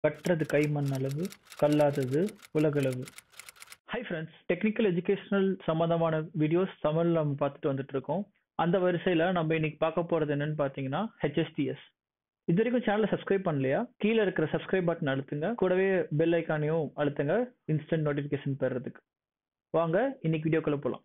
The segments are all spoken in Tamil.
கற்றது கைமண் அளவு கல்லாதது உலகளவு ஹை ஃப்ரெண்ட்ஸ் டெக்னிக்கல் எஜுகேஷனல் சம்மந்தமான வீடியோஸ் தமிழில் நம்ம பார்த்துட்டு வந்துட்டு இருக்கோம் அந்த வரிசையில் நம்ம இன்னைக்கு பார்க்க போகிறது என்னன்னு பார்த்தீங்கன்னா ஹெச்எஸ்டிஎஸ் இது வரைக்கும் சேனலை சப்ஸ்கிரைப் பண்ணலையா கீழே இருக்கிற சப்ஸ்கிரைப் பட்டன் அழுத்துங்க கூடவே பெல் ஐக்கானையும் அழுத்துங்க இன்ஸ்டன்ட் நோட்டிஃபிகேஷன் பெறதுக்கு வாங்க இன்னைக்கு வீடியோக்குள்ள போகலாம்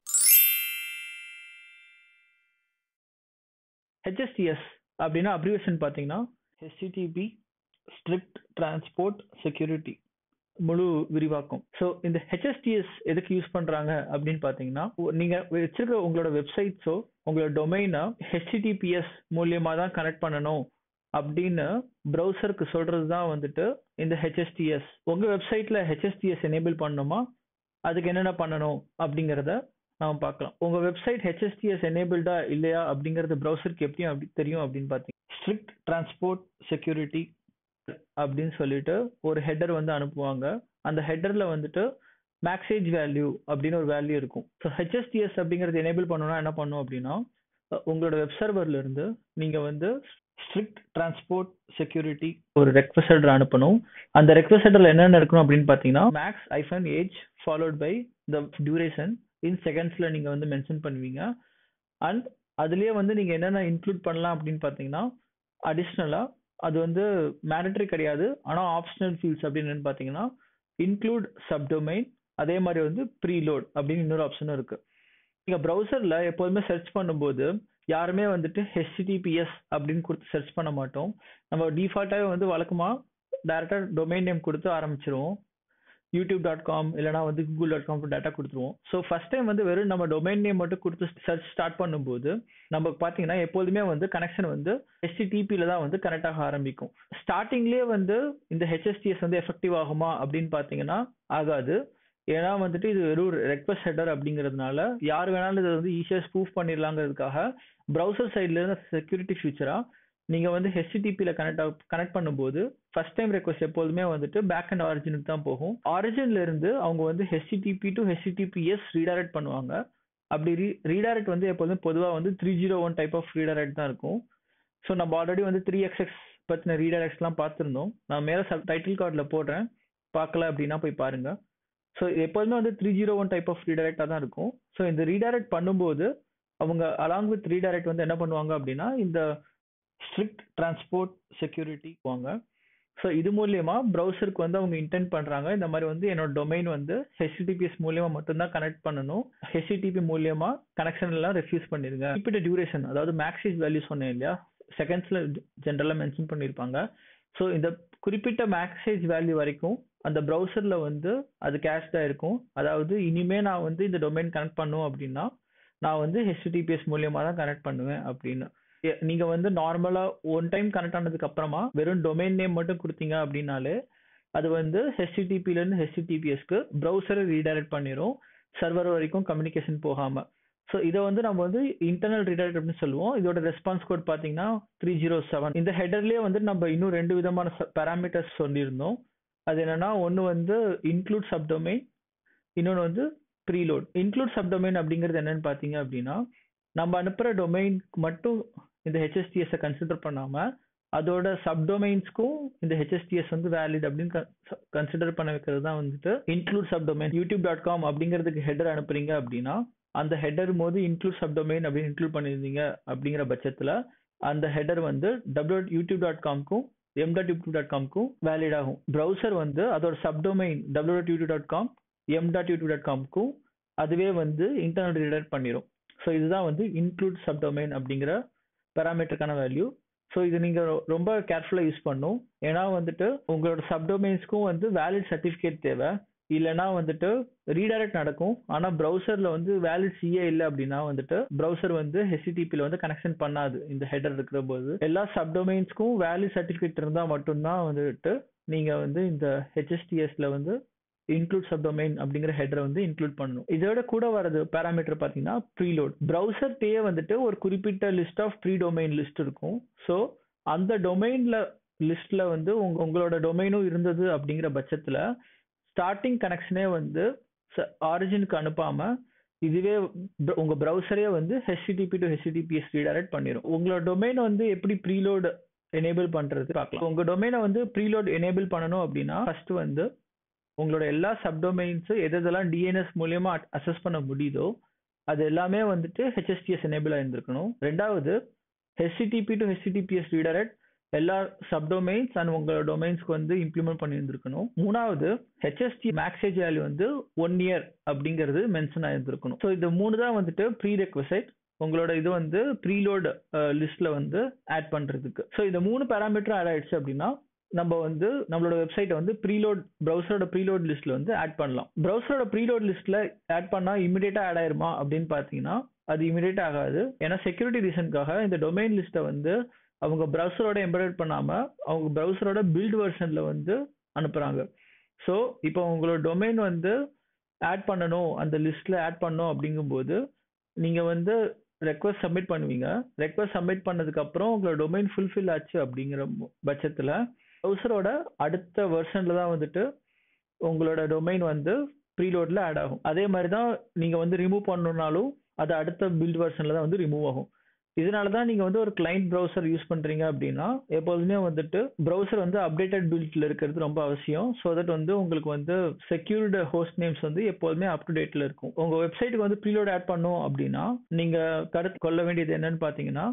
ஹெச்எஸ்டிஎஸ் அப்படின்னா அப்ரிவேஷன் பார்த்தீங்கன்னா ஹெச்டிடிபி ஸ்ட்ரிக்ட் டிரான்ஸ்போர்ட் செக்யூரிட்டி முழு விரிவாக்கம் ஸோ இந்த ஹெச்எஸ்டிஎஸ் எதுக்கு யூஸ் பண்றாங்க அப்படின்னு பார்த்தீங்கன்னா நீங்க வச்சிருக்க உங்களோட வெப்சைட்ஸோ உங்களோட டொமைனை ஹெச்டிடிபிஎஸ் மூலியமா தான் கனெக்ட் பண்ணணும் அப்படின்னு ப்ரௌசருக்கு சொல்றது தான் வந்துட்டு இந்த ஹெச்எஸ்டிஎஸ் உங்க வெப்சைட்ல ஹெச்எஸ்டிஎஸ் எனேபிள் பண்ணணுமா அதுக்கு என்னென்ன பண்ணணும் அப்படிங்கிறத நாம பார்க்கலாம் உங்க வெப்சைட் ஹெச்எஸ்டிஎஸ் எனேபிள்டா இல்லையா அப்படிங்கறது ப்ரௌசருக்கு எப்படி அப்படி தெரியும் அப்படின்னு பார்த்தீங்கன்னா ஸ்ட்ரிக்ட் டிரான்ஸ்போர்ட் செக்யூரிட்டி அப்படின்னு சொல்லிட்டு ஒரு ஹெட்டர் வந்து அனுப்புவாங்க அந்த ஹெட்டர்ல வந்துட்டு மேக்ஸேஜ் வேல்யூ அப்படின்னு ஒரு வேல்யூ இருக்கும் ஸோ ஹெச்எஸ்டிஎஸ் அப்படிங்கிறது எனேபிள் பண்ணணும்னா என்ன பண்ணும் அப்படின்னா உங்களோட வெப் சர்வர்ல இருந்து நீங்க வந்து ஸ்ட்ரிக்ட் டிரான்ஸ்போர்ட் செக்யூரிட்டி ஒரு ரெக்வஸ்ட் ஹெடர் அனுப்பணும் அந்த ரெக்வஸ்ட் ஹெடர்ல என்னென்ன இருக்கணும் அப்படின்னு பார்த்தீங்கன்னா max hyphen age followed by the duration in செகண்ட்ஸ்ல நீங்க வந்து மென்ஷன் பண்ணுவீங்க அண்ட் அதுலயே வந்து நீங்க என்னென்ன இன்க்ளூட் பண்ணலாம் அப்படின்னு பார்த்தீங்கன்னா அடிஷ்னலா அது வந்து மேண்டட்ரி கிடையாது ஆனால் ஆப்ஷனல் ஃபீல்ட்ஸ் அப்படின்னு பார்த்தீங்கன்னா இன்க்ளூட் சப்டொமைன் அதே மாதிரி வந்து ப்ரீலோட் அப்படின்னு இன்னொரு ஆப்ஷனும் இருக்கு நீங்கள் ப்ரௌசரில் எப்போதுமே சர்ச் பண்ணும்போது யாருமே வந்துட்டு ஹெச்டிடிபிஎஸ் அப்படின்னு கொடுத்து சர்ச் பண்ண மாட்டோம் நம்ம டிஃபால்ட்டாகவே வந்து வழக்கமாக டேரெக்டாக டொமைன் நேம் கொடுத்து ஆரம்பிச்சிருவோம் யூடியூப் டாட் காம் இல்லைனா வந்து கூகுள் டாட் காம் டேட்டா கொடுத்துருவோம் ஸோ ஃபர்ஸ்ட் டைம் வந்து வெறும் நம்ம டொமைன் நேம் மட்டும் கொடுத்து சர்ச் ஸ்டார்ட் பண்ணும்போது நம்ம பார்த்தீங்கன்னா எப்போதுமே வந்து கனெக்ஷன் வந்து ஹெச்டிடிபியில் தான் வந்து கனெக்ட் ஆக ஆரம்பிக்கும் ஸ்டார்டிங்லேயே வந்து இந்த ஹெச்எஸ்டிஎஸ் வந்து எஃபெக்டிவ் ஆகுமா அப்படின்னு பார்த்தீங்கன்னா ஆகாது ஏன்னா வந்துட்டு இது வெறும் ரெக்வஸ்ட் ஹெடர் அப்படிங்கிறதுனால யார் வேணாலும் இதை வந்து ஈஸியாக ஸ்பூஃப் பண்ணிடலாங்கிறதுக்காக ப்ரௌசர் சைட்ல இருந்து செக்யூரிட்டி ஃபியூச்சரா நீங்க வந்து ஹெச்டிடிபியில் கனெக்ட் கனெக்ட் பண்ணும்போது ஃபர்ஸ்ட் டைம் ரெக்வஸ்ட் எப்போதுமே வந்துட்டு பேக் அண்ட் ஆரிஜினுக்கு தான் போகும் ஆரிஜின்ல இருந்து அவங்க வந்து ஹெச்டிடிபி டு ஹெச்டிடிபிஎஸ் ரீடைரக்ட் பண்ணுவாங்க அப்படி ரீ ரீடைரக்ட் வந்து எப்போதுமே பொதுவாக வந்து three zero one type of redirect தான் இருக்கும் ஸோ நம்ம ஆல்ரெடி வந்து த்ரீ எக்ஸ்எக்ஸ் பற்றின ரீடைரக்ட்ஸ்லாம் பார்த்துருந்தோம் நான் மேலே சப் டைட்டில் கார்டில் போடுறேன் பார்க்கல அப்படின்னா போய் பாருங்க ஸோ எப்போதுமே வந்து three zero one type of ரீடைரக்டாக தான் இருக்கும் ஸோ இந்த ரீடைரக்ட் பண்ணும்போது அவங்க அலாங் வித் ரீடைரக்ட் வந்து என்ன பண்ணுவாங்க அப்படின்னா இந்த ஸ்ட்ரிக்ட் டிரான்ஸ்போர்ட் செக்யூரிட்டி வாங்க ஸோ இது மூலியமா ப்ரௌசருக்கு வந்து அவங்க இன்டென்ட் பண்றாங்க இந்த மாதிரி வந்து என்னோட டொமைன் வந்து ஹெச்டிபிஎஸ் மூலியமா மட்டும்தான் கனெக்ட் பண்ணணும் ஹெச்டிடிபி மூலியமா கனெக்ஷன் எல்லாம் ரெஃப்யூஸ் பண்ணிருங்க குறிப்பிட்ட டியூரேஷன் அதாவது மேக்ஸேஜ் வேல்யூ சொன்னேன் இல்லையா செகண்ட்ஸ்ல ஜென்ரலா மென்ஷன் பண்ணியிருப்பாங்க ஸோ இந்த குறிப்பிட்ட மேக்ஸேஜ் வேல்யூ வரைக்கும் அந்த ப்ரௌசர்ல வந்து அது கேஷ்டா இருக்கும் அதாவது இனிமே நான் வந்து இந்த டொமைன் கனெக்ட் பண்ணும் அப்படின்னா நான் வந்து ஹெச்டிடிபிஎஸ் மூலியமா தான் கனெக்ட் பண்ணுவேன் அப்படின்னு நீங்க வந்து நார்மலா ஒன் டைம் கனெக்ட் ஆனதுக்கு அப்புறமா வெறும் டொமைன் நேம் மட்டும் கொடுத்தீங்க அப்படின்னாலே அது வந்து ஹெச்டிடிபில இருந்து ஹெச்டிடிபிஎஸ்க்கு ப்ரௌசரை ரீடைரக்ட் பண்ணிடும் சர்வர் வரைக்கும் கம்யூனிகேஷன் போகாம ஸோ இதை வந்து நம்ம வந்து இன்டர்னல் ரீடைரக்ட் அப்படின்னு சொல்லுவோம் இதோட ரெஸ்பான்ஸ் கோட் பார்த்தீங்கன்னா த்ரீ ஜீரோ செவன் இந்த ஹெடர்லேயே வந்து நம்ம இன்னும் ரெண்டு விதமான பேராமீட்டர்ஸ் சொல்லியிருந்தோம் அது என்னன்னா ஒன்று வந்து இன்க்ளூட் சப்டொமைன் இன்னொன்று வந்து ப்ரீலோட் இன்க்ளூட் சப்டொமைன் அப்படிங்கிறது என்னன்னு பார்த்தீங்க அப்படின்னா நம்ம அனுப்புகிற டொமைனுக்கு மட்டும் இந்த ஹெச்எஸ்டிஎஸை கன்சிடர் பண்ணாமல் அதோட சப்டொமைன்ஸ்க்கும் இந்த ஹெச்எஸ்டிஎஸ் வந்து வேலிட் அப்படின்னு கன்சிடர் பண்ண வைக்கிறது தான் வந்துட்டு include subdomain YouTube dot com அப்படிங்கிறதுக்கு ஹெடர் அனுப்புறீங்க அப்படின்னா அந்த ஹெடர் போது இன்க்ளூட் சப்டொமைன் அப்படின்னு இன்க்ளூட் பண்ணியிருந்தீங்க அப்படிங்கிற பட்சத்தில் அந்த ஹெடர் வந்து டபிள்யூ யூடியூப் டாட் காம்க்கும் எம் டாட் யூடியூப் டாட் காம்க்கும் வேலிட் ஆகும் ப்ரௌசர் வந்து அதோட subdomain W dot YouTube dot com M dot YouTube dot காம்க்கும் அதுவே வந்து இன்டர்னல் ரீடர் பண்ணிடும் ஸோ இதுதான் வந்து இன்க்ளூட் சப்டொமைன் அப்படிங்கிற பேராமீட்டருக்கான வேல்யூ ஸோ இது நீங்கள் ரொம்ப கேர்ஃபுல்லாக யூஸ் பண்ணும் ஏன்னா வந்துட்டு உங்களோட சப்டொமைன்ஸ்க்கும் வந்து வேலிட் சர்டிஃபிகேட் தேவை இல்லைனா வந்துட்டு ரீடைரக்ட் நடக்கும் ஆனால் ப்ரௌசரில் வந்து வேலிட் சிஏ இல்லை அப்படின்னா வந்துட்டு ப்ரௌசர் வந்து ஹெச்டிடிபியில் வந்து கனெக்ஷன் பண்ணாது இந்த ஹெடர் இருக்கிற போது எல்லா சப்டொமைன்ஸ்க்கும் வேலிட் சர்டிஃபிகேட் இருந்தால் மட்டும்தான் வந்துட்டு நீங்கள் வந்து இந்த ஹெச்எஸ்டிஎஸ்ல வந்து இன்க்ளூட் சப்டொமைன் அப்படிங்கிற ஹெடரை வந்து இன்க்ளூட் பண்ணணும் இதோட கூட வரது பேராமீட்டர் பார்த்தீங்கன்னா ப்ரீலோட் ப்ரௌசர்ட்டே வந்துட்டு ஒரு குறிப்பிட்ட list of pre domain list இருக்கும் ஸோ அந்த டொமைன்ல லிஸ்ட்ல வந்து உங்க உங்களோட டொமைனும் இருந்தது அப்படிங்கிற பட்சத்தில் ஸ்டார்டிங் கனெக்ஷனே வந்து ஆரிஜினுக்கு அனுப்பாம இதுவே br- உங்க ப்ரௌசரே வந்து ஹெச்டிடிபி டு ஹெச்டிடிபிஎஸ் ரீடைரக்ட் பண்ணிடும் உங்களோட டொமைன் வந்து எப்படி ப்ரீலோடு எனேபிள் பண்றது பார்க்கலாம் உங்க டொமைனை வந்து ப்ரீலோட் எனேபிள் பண்ணணும் அப்படின்னா ஃபர்ஸ்ட் வந்து உங்களோட எல்லா சப்டொமைன்ஸ் எது எதெல்லாம் டிஎன்எஸ் மூலியமா அசஸ் பண்ண முடியுதோ அது எல்லாமே வந்துட்டு ஹெச்எஸ்டிஎஸ் எனேபிள் ஆயிருந்திருக்கணும் ரெண்டாவது ஹெச்டிடிபி டு ஹெச்டிடிபிஎஸ் ரீடரட் எல்லா சப்டொமைன்ஸ் அண்ட் உங்களோட டொமைன்ஸ்க்கு வந்து இம்ப்ளிமெண்ட் பண்ணியிருந்திருக்கணும் மூணாவது ஹெச்எஸ்டி மேக்ஸேஜ் வேல்யூ வந்து ஒன் இயர் அப்படிங்கிறது மென்ஷன் ஆயிருந்திருக்கணும் ஸோ இது மூணு தான் வந்துட்டு ப்ரீ ரெக்வசைட் உங்களோட இது வந்து ப்ரீலோட் லிஸ்ட்ல வந்து ஆட் பண்றதுக்கு ஸோ இந்த மூணு பேராமீட்டர் ஆட் ஆயிடுச்சு அப்படின்னா நம்ம வந்து நம்மளோட வெப்சைட்டை வந்து ப்ரீலோட் ப்ரௌசரோட ப்ரீலோட் லிஸ்ட்ல வந்து ஆட் பண்ணலாம் ப்ரௌசரோட ப்ரீலோட் லிஸ்ட்ல ஆட் பண்ணா இமிடியேட்டா ஆட் ஆயிருமா அப்படின்னு பாத்தீங்கன்னா அது இமிடியேட் ஆகாது ஏன்னா செக்யூரிட்டி ரீசனுக்காக இந்த டொமைன் லிஸ்ட்டை வந்து அவங்க ப்ரௌசரோட எம்பரேட் பண்ணாம அவங்க ப்ரௌசரோட பில்ட் வெர்ஷன்ல வந்து அனுப்புறாங்க ஸோ இப்போ உங்களோட டொமைன் வந்து ஆட் பண்ணணும் அந்த லிஸ்ட்ல ஆட் பண்ணணும் அப்படிங்கும்போது நீங்க வந்து ரெக்வஸ்ட் சப்மிட் பண்ணுவீங்க ரெக்வஸ்ட் சப்மிட் பண்ணதுக்கு அப்புறம் உங்களோட டொமைன் ஃபுல்ஃபில் ஆச்சு அப்படிங்கிற பட்சத்துல ப்ரௌசரோட அடுத்த வெர்ஷன்ல தான் வந்துட்டு உங்களோட டொமைன் வந்து ப்ரீலோட்ல ஆட் ஆகும் அதே மாதிரி தான் நீங்க வந்து ரிமூவ் பண்ணணும்னாலும் அது அடுத்த பில்ட் வெர்ஷன்ல தான் வந்து ரிமூவ் ஆகும் இதனால தான் நீங்க வந்து ஒரு கிளைண்ட் ப்ரௌசர் யூஸ் பண்றீங்க அப்படின்னா எப்போதுமே வந்துட்டு ப்ரௌசர் வந்து அப்டேட்டட் பில்ட்ல இருக்கிறது ரொம்ப அவசியம் ஸோ தட் வந்து உங்களுக்கு வந்து செக்யூர்டு ஹோஸ்ட் நேம்ஸ் வந்து எப்போதுமே அப் டு டேட்ல இருக்கும் உங்க வெப்சைட்டுக்கு வந்து ப்ரீலோட் ஆட் பண்ணும் அப்படின்னா நீங்க கருத்து கொள்ள வேண்டியது என்னன்னு பாத்தீங்கன்னா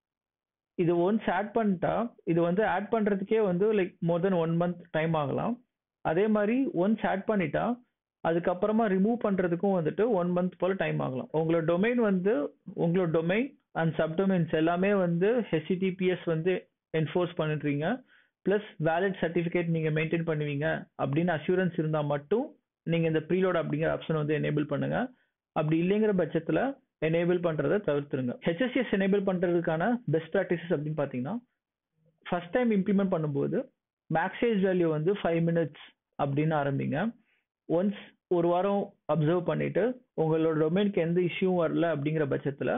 இது ஒன்ஸ் ஆட் பண்ணிட்டா இது வந்து ஆட் பண்றதுக்கே வந்து like more then one month time ஆகலாம் அதே மாதிரி ஒன்ஸ் ஆட் பண்ணிட்டா அதுக்கப்புறமா ரிமூவ் பண்றதுக்கும் வந்துட்டு ஒன் மந்த் போல டைம் ஆகலாம் உங்களோட டொமைன் வந்து உங்களோட டொமைன் அண்ட் சப்டொமைன்ஸ் எல்லாமே வந்து ஹெச்டிடிபிஎஸ் வந்து என்ஃபோர்ஸ் பண்ணிடுறீங்க ப்ளஸ் வேலிட் சர்டிஃபிகேட் நீங்கள் மெயின்டைன் பண்ணுவீங்க அப்படின்னு அஷூரன்ஸ் இருந்தால் மட்டும் நீங்கள் இந்த ப்ரீலோட் அப்படிங்கிற ஆப்ஷன் வந்து எனேபிள் பண்ணுங்க அப்படி இல்லைங்கிற பட்சத்தில் எனேபிள் பண்ணுறதை தவிர்த்துருங்க ஹெச்எஸ்எஸ் எனேபிள் பண்ணுறதுக்கான பெஸ்ட் ப்ராக்டிசஸ் அப்படின்னு பார்த்தீங்கன்னா ஃபர்ஸ்ட் டைம் இம்ப்ளிமெண்ட் பண்ணும்போது மேக்ஸேஜ் வேல்யூ வந்து ஃபைவ் மினிட்ஸ் அப்படின்னு ஆரம்பிங்க ஒன்ஸ் ஒரு வாரம் அப்சர்வ் பண்ணிட்டு உங்களோட டொமைனுக்கு எந்த இஷ்யூவும் வரல அப்படிங்கிற பட்சத்தில்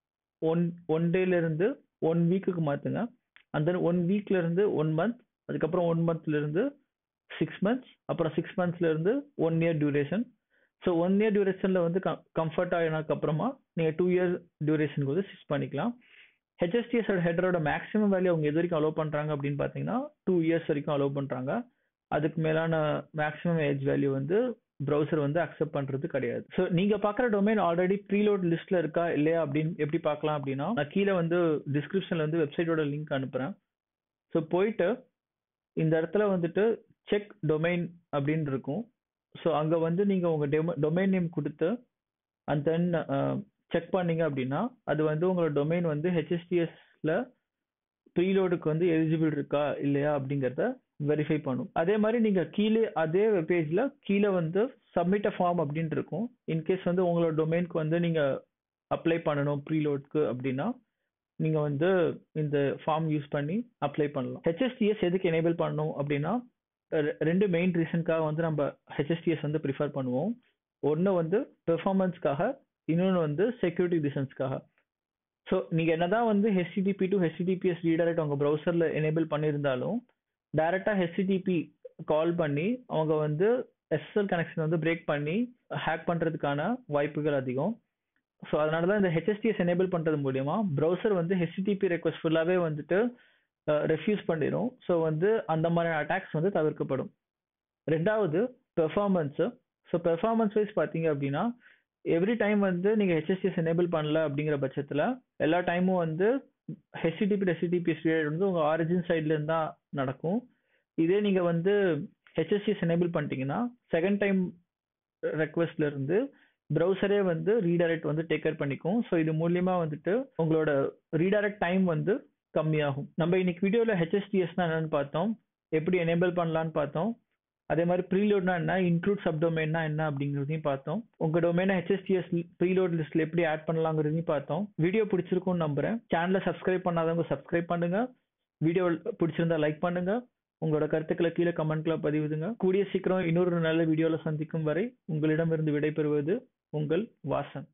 ஒன் ஒன் டேல இருந்து ஒன் வீக்குக்கு மாத்துங்க அந்த ஒன் வீக்ல இருந்து ஒன் மந்த் அதுக்கப்புறம் ஒன் மந்த்ல இருந்து சிக்ஸ் மந்த்ஸ் அப்புறம் சிக்ஸ் மந்த்ஸ்ல இருந்து one year duration so one year டியூரேஷன்ல வந்து கம்ஃபர்ட் ஆகினதுக்கு அப்புறமா நீங்க டூ இயர் டியூரேஷனுக்கு வந்து ஸ்விச் பண்ணிக்கலாம் ஹெச்எஸ்டிஎஸ் ஹெடரோட மேக்ஸிமம் வேல்யூ அவங்க எது வரைக்கும் அலோவ் பண்றாங்க அப்படின்னு பார்த்தீங்கன்னா டூ இயர்ஸ் வரைக்கும் அலோவ் பண்றாங்க அதுக்கு மேலான மேக்ஸிமம் ஏஜ் வேல்யூ வந்து ப்ரௌசர் வந்து அக்செப்ட் பண்றது கிடையாது ஸோ நீங்க பாக்குற டொமைன் ஆல்ரெடி ப்ரீலோட் லிஸ்ட்ல இருக்கா இல்லையா அப்படின்னு எப்படி பார்க்கலாம் அப்படின்னா நான் கீழே வந்து டிஸ்கிரிப்ஷன்ல வந்து வெப்சைட்டோட லிங்க் அனுப்புறேன் ஸோ போயிட்டு இந்த இடத்துல வந்துட்டு செக் டொமைன் அப்படின்னு இருக்கும் ஸோ அங்க வந்து நீங்க உங்க டொமைன் நேம் கொடுத்து அண்ட் தென் செக் பண்ணீங்க அப்படின்னா அது வந்து உங்களோட டொமைன் வந்து ஹெச்எஸ்டிஎஸ்ல ப்ரீலோடுக்கு வந்து எலிஜிபிள் இருக்கா இல்லையா அப்படிங்கிறத வெரிஃபை பண்ணும் அதே மாதிரி நீங்க கீழே அதே வெப்பேஜ்ல கீழே வந்து சப்மிட் அ ஃபார்ம் அப்படின்னு இருக்கும் இன்கேஸ் வந்து உங்களோட டொமைனுக்கு வந்து நீங்க அப்ளை பண்ணணும் ப்ரீலோட்க்கு அப்படின்னா நீங்க வந்து இந்த ஃபார்ம் யூஸ் பண்ணி அப்ளை பண்ணலாம் ஹெச்எஸ்டிஎஸ் எதுக்கு எனேபிள் பண்ணணும் அப்படின்னா ரெண்டு மெயின் ரீசனுக்காக வந்து நம்ம ஹெச்எஸ்டிஎஸ் வந்து ப்ரிஃபர் பண்ணுவோம் ஒன்று வந்து பெர்ஃபார்மன்ஸ்க்காக இன்னொன்று வந்து செக்யூரிட்டி ரீசன்ஸ்க்காக ஸோ நீங்கள் என்னதான் வந்து ஹெச்டிடிபி டு ஹெச்டிடிபிஎஸ் ரீடரைட் உங்கள் ப்ரௌசரில் எனேபிள் பண்ணியிருந்தாலும் டைரெக்டாக ஹெச்டிடிபி கால் பண்ணி அவங்க வந்து எஸ்எஸ்எல் கனெக்ஷன் வந்து பிரேக் பண்ணி ஹேக் பண்ணுறதுக்கான வாய்ப்புகள் அதிகம் ஸோ அதனால தான் இந்த ஹெச்எஸ்டிஎஸ் எனேபிள் பண்ணுறது மூலியமா ப்ரௌசர் வந்து ஹெச்டிடிபி ரெக்வஸ்ட் ஃபுல்லாகவே வந்துட்டு ரெஃப்யூஸ் பண்ணிடும் ஸோ வந்து அந்த மாதிரியான அட்டாக்ஸ் வந்து தவிர்க்கப்படும் ரெண்டாவது பெர்ஃபார்மன்ஸு ஸோ பெர்ஃபார்மன்ஸ் வைஸ் பார்த்தீங்க அப்படின்னா எவ்ரி டைம் வந்து நீங்கள் ஹெச்எஸ்டிஎஸ் எனேபிள் பண்ணல அப்படிங்கிற பட்சத்தில் எல்லா டைமும் வந்து ஹெச்டிடிபி ஹெச்டிடிபிஎஸ் வந்து உங்கள் ஆரிஜின் சைட்லேருந்து தான் நடக்கும் இதே நீங்கள் வந்து ஹெச்எஸ்டிஎஸ் எனேபிள் பண்ணிட்டீங்கன்னா செகண்ட் டைம் ரெக்வஸ்ட்ல இருந்து ப்ரௌசரே வந்து ரீடைரக்ட் வந்து டேக் கேர் பண்ணிக்கும் ஸோ இது மூலியமா வந்துட்டு உங்களோட ரீடைரக்ட் டைம் வந்து கம்மியாகும் நம்ம இன்னைக்கு வீடியோவில் ஹெச்எஸ்டிஎஸ்னா என்னன்னு பார்த்தோம் எப்படி எனேபிள் பண்ணலான்னு பார்த்தோம் அதே மாதிரி ப்ரீலோட்னா என்ன இன்க்ளூட் சப்டொமைன்னா என்ன அப்படிங்கிறதையும் பார்த்தோம் உங்க டொமைனை ஹெச்எஸ்டிஎஸ் ப்ரீலோட் லிஸ்ட்ல எப்படி ஆட் பண்ணலாங்கிறதையும் பார்த்தோம் வீடியோ பிடிச்சிருக்கும்னு நம்புறேன் சேனலை சப்ஸ்கிரைப் பண்ணாதவங்க சப்ஸ்கிரைப் பண்ணுங்க வீடியோ பிடிச்சிருந்தா லைக் பண்ணுங்க உங்களோட கருத்துக்களை கீழே கமெண்ட்ல பதிவுதுங்க கூடிய சீக்கிரம் இன்னொரு நல்ல வீடியோல சந்திக்கும் வரை உங்களிடமிருந்து விடைபெறுவது உங்கள் வாசன்